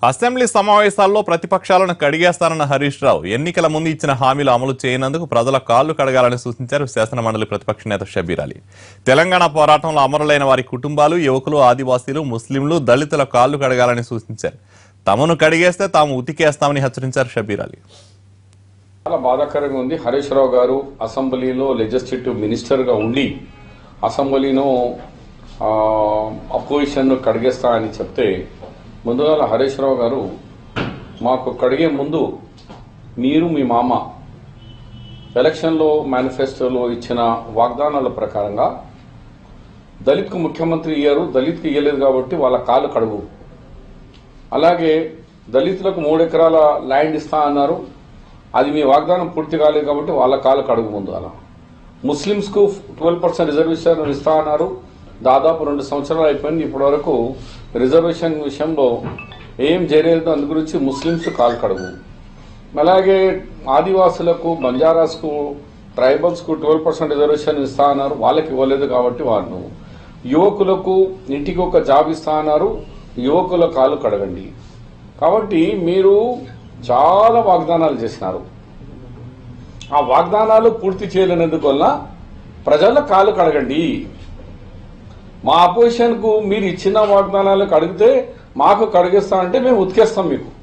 assembly సమావేశాల్లో ప్రతిపక్షాలను కడిగేస్తానన్న హరీష్ రావు ఎన్నికల ముందు ఇచ్చిన హామీలు అమలు చేయనందుకు ప్రజల కాళ్లు కడగాలని సూచించారు శాసనమండలి ప్రతిపక్ష నేత షబీర్ అలీ తెలంగాణ పోరాటంలో అమరులైన వారి కుటుంబాలు యువకులు ఆదివాసీలు ముస్లింలు దళితుల కాళ్లు కడగాలని సూచించారు తమను కడిగేస్తే తాము ఉతికేస్తామని హెచ్చరించారు షబీర్ అలీ చాలా బాధాకరంగా ఉంది హరీష్ రావు గారు అసెంబ్లీలో లెజిస్లేటివ్ మినిస్టర్ గా ఉండి అసెంబ్లీను అపోజిషన్ కడిగేస్తా అని చెప్తే ముందుగా హరీష్ రావు గారు మాకు కడిగే ముందు మీరు మీ మామ ఎలక్షన్లో మేనిఫెస్టోలో ఇచ్చిన వాగ్దానాల ప్రకారంగా దళిత్కు ముఖ్యమంత్రి ఇయ్యారు దళిత్కి ఇయ్యలేదు కాబట్టి వాళ్ళ కాళ్ళు కడుగు అలాగే దళితులకు మూడు ఎకరాల ల్యాండ్ ఇస్తా అన్నారు అది మీ వాగ్దానం పూర్తి కాలేదు కాబట్టి వాళ్ళ కాళ్ళకు అడుగు ముందు అలా ముస్లింస్ కు ట్వెల్వ్ పర్సెంట్ రిజర్వేషన్ ఇస్తా అన్నారు దాదాపు రెండు సంవత్సరాలు అయిపోయింది ఇప్పటి వరకు రిజర్వేషన్ విషయంలో ఏం చేయలేదు అందు గురించి ముస్లింస్ కాలు కడుగు అలాగే ఆదివాసులకు బంజారాస్కు ట్రైబల్స్కు ట్వెల్వ్ పర్సెంట్ రిజర్వేషన్ ఇస్తా అన్నారు వాళ్ళకి ఇవ్వలేదు కాబట్టి వాళ్ళు యువకులకు ఇంటికి ఒక జాబ్ ఇస్తా అన్నారు యువకుల కాలు కడగండి కాబట్టి మీరు చాలా వాగ్దానాలు చేసినారు ఆ వాగ్దానాలు పూర్తి చేయలేనందువల్ల ప్రజల కాలు కడగండి మా అపోజిషన్ కు మీరు ఇచ్చిన వాగ్దానాలు కడిగితే మాకు కడిగిస్తా అంటే మేము ఉతికేస్తాం మీకు